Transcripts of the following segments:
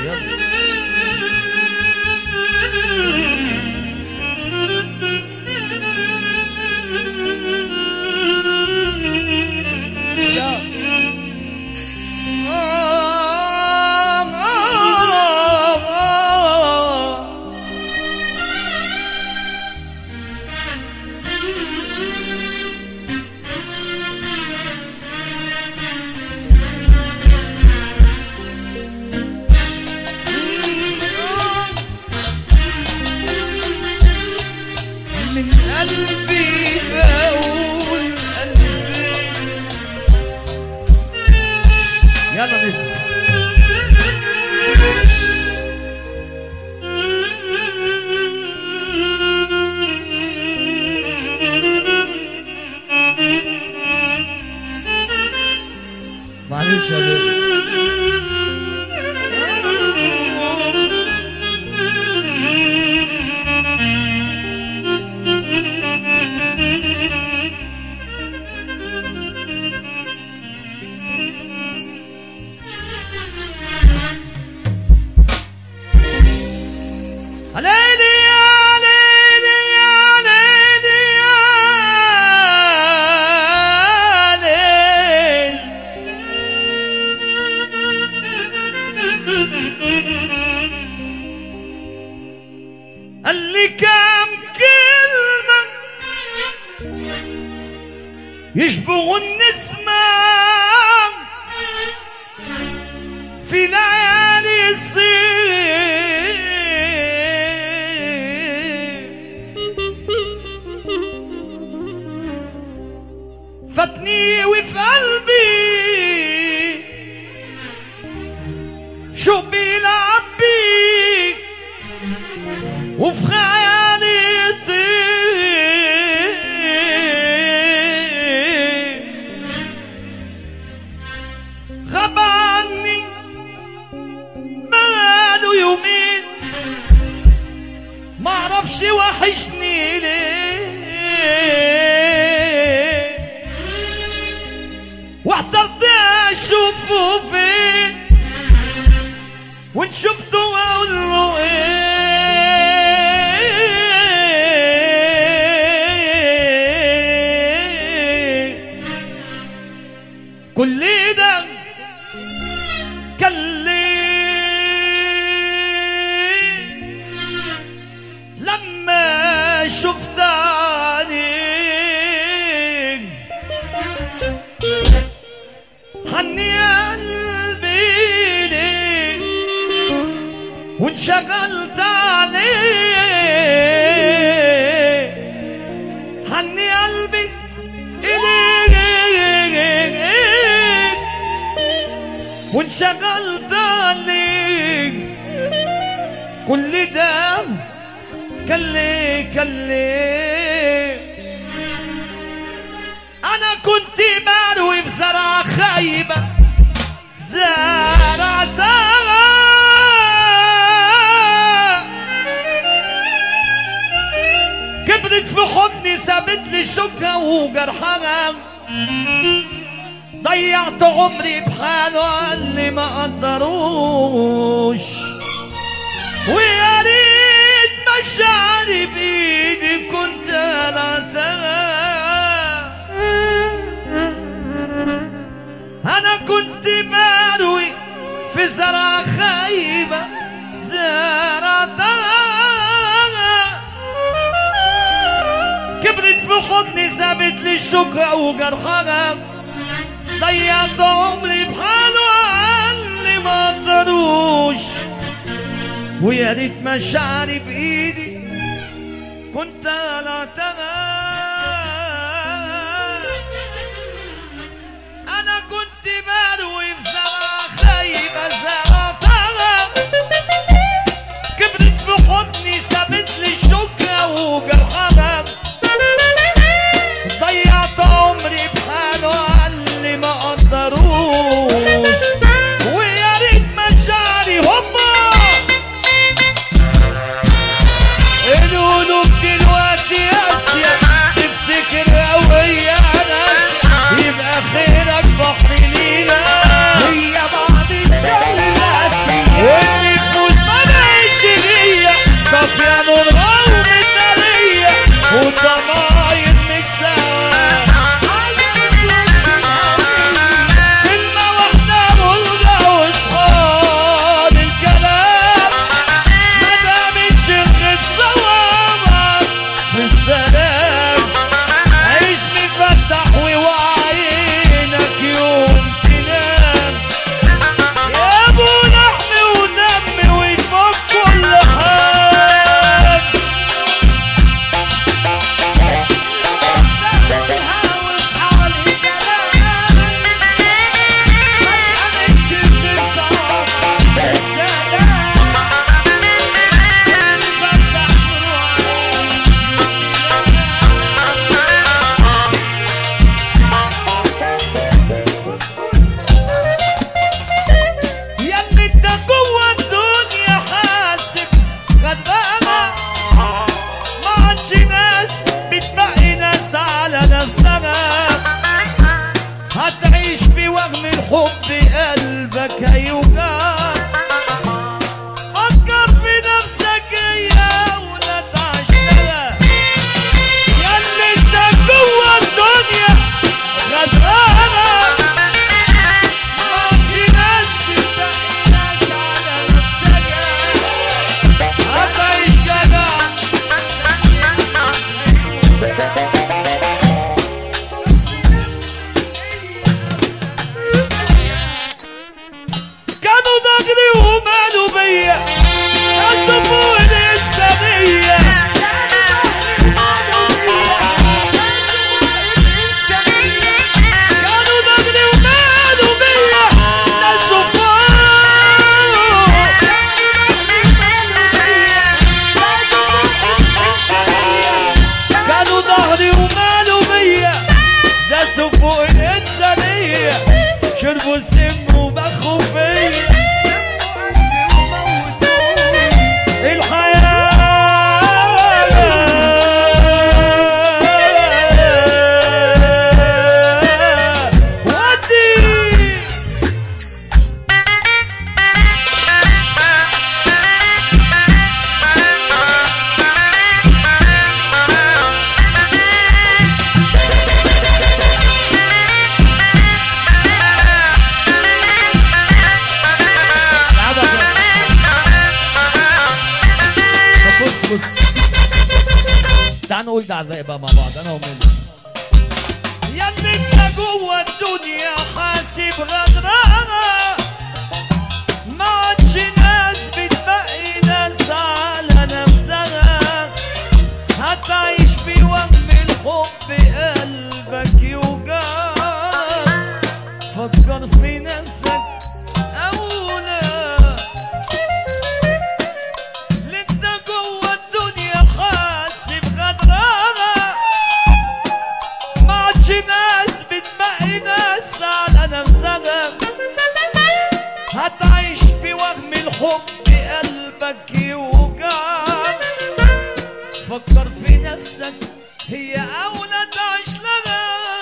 من قلبي بقول قلبي يلا نسمع معلش يا بيه ليلي يا ليلي يا ليلي يا ليل قال لي كام كلمة يشبه النسمة في ليالي الصيف فاتني وفي قلبي شو بيلعب بيك وفي خيالي يطير غاب عني بقاله يومين معرفش وحشني ليه واحترت اشوفه فين وان شفته اقول له ايه كل ده كان ليه لما شفت عينيك حني قلبي ليك وانشغلت عليك حني قلبي إليك وانشغلت عليك كل ده كان ليه كان ليه انا كنت مروي في زرع خايبة زرعتها كبرت في حضني سابت لي شوكها وجرحها ضيعت عمري بحاله اللي ما قدروش ويا ريت مشاعري بايدي كنت قلعتها انا كنت مروي في زرع خايبة زرعتها كبرت في حضني سابت لي الشوكة وجرحها ضيعت عمري بحاله اللي ما قدروش ويا ريت مشاعري بايدي كنت قلعتها انا كنت مروي في زرع خايبة زرعتها كبرت في حضني سابت لي شوكة وجرحها ضيعت عمري بحاله اللي ما قدروش ويا ريت مشاعري هما القلوب دلوقتي قاسية تفتكر قوية انا يبقى خيرك بحر لينا هي بعض الشيء واللي نقول دعاء بقى مع بعض انا ومنى يا اللي انت جوه الدنيا حاسب غدرها ما عادش ناس بتبقي ناس على نفسها هتعيش في وهم الحب قلبك يوجعك فكر في نفسك أولى اللي انت جوه الدنيا حاسب غدرها ما عادش ناس بتبقي ناس على نفسها هتعيش في وهم الحب قلبك يوجعك فكر في نفسك هي أولى تعيش لها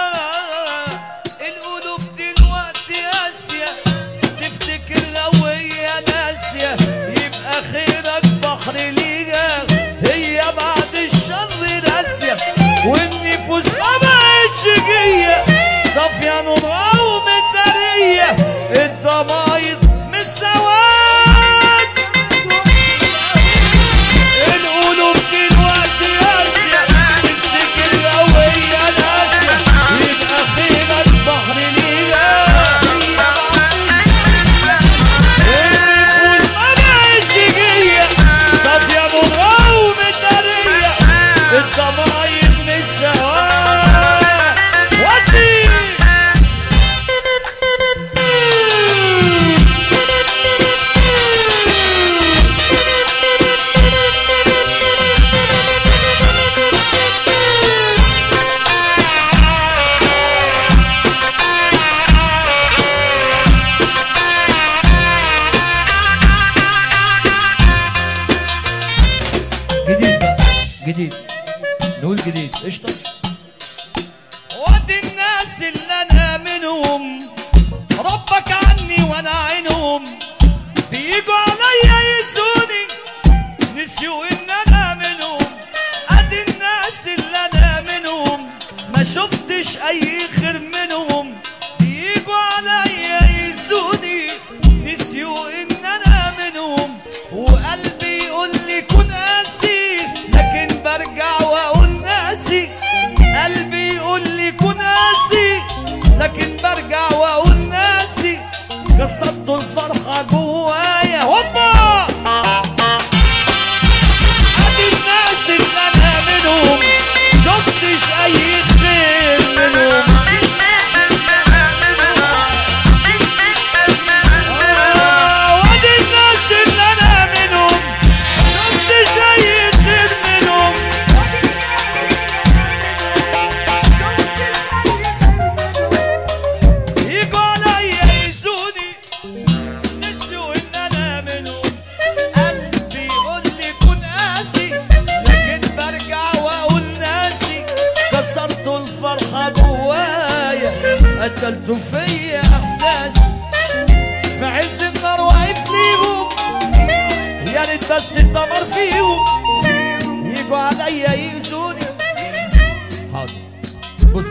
القلوب دلوقتي قاسية تفتكر لو هي ناسية يبقى خيرك بحر ليها هي بعد الشر ناسية والنفوس ما بقتش جية صافية نورها ومدارية الضماير مش سواد القلوب دلوقتي قاسية تفتكر لو هي ناسية يبقى خيرك بحر ليها النفوس ما بقتش جية صافية نورها ومدارية الضماير مش سواد ودي جديد بقى جديد نقول جديد قشطة ودي الناس اللي انا منهم ربك عني وانا عينهم بيجوا عليا يسوني نسيوا ان انا منهم ادي الناس اللي انا منهم ما شفتش اي خير منهم بيجوا عليا يسوني نسيوا ان انا منهم وقلبي يقول لي كن قاسي لكن برجع واقول ناسي قلبي يقول لي كن قاسي لكن برجع واقول ناسي كسرت الفرحة جوايا هوبا ادي الناس اللي انا منهم شفتش اي خير منهم آه، وادي الناس اللي انا منهم شفتش اي خير منهم يجوا عليا يزوني نسيوا ان انا منهم قلبي يقول لي كن قاسي لكن برجع واقول ناسي كسرت الفرحه جوايا قتلتوا فيا احساسي في عز النار واقف ليهم يا ريت بس الدمر فيهم يجوا عليا يأذوني حاضر بص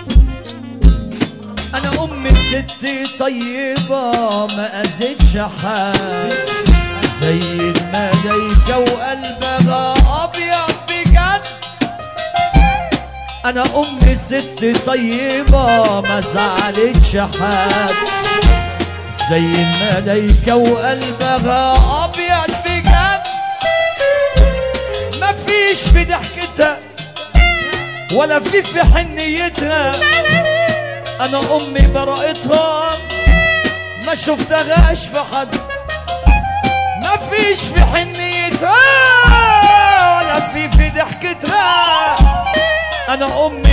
انا ام الست طيبة ما اذتش حد زي الملايكة وقلبها ابيض بجد انا ام الست طيبة ما زعلتش حد زي الملايكة وقلبها ابيض بجد مفيش في ضحكتها ولا في في حنيتها انا امي براءتها ما شفتهاش في حد ما فيش في حنيتها ولا في في ضحكتها انا امي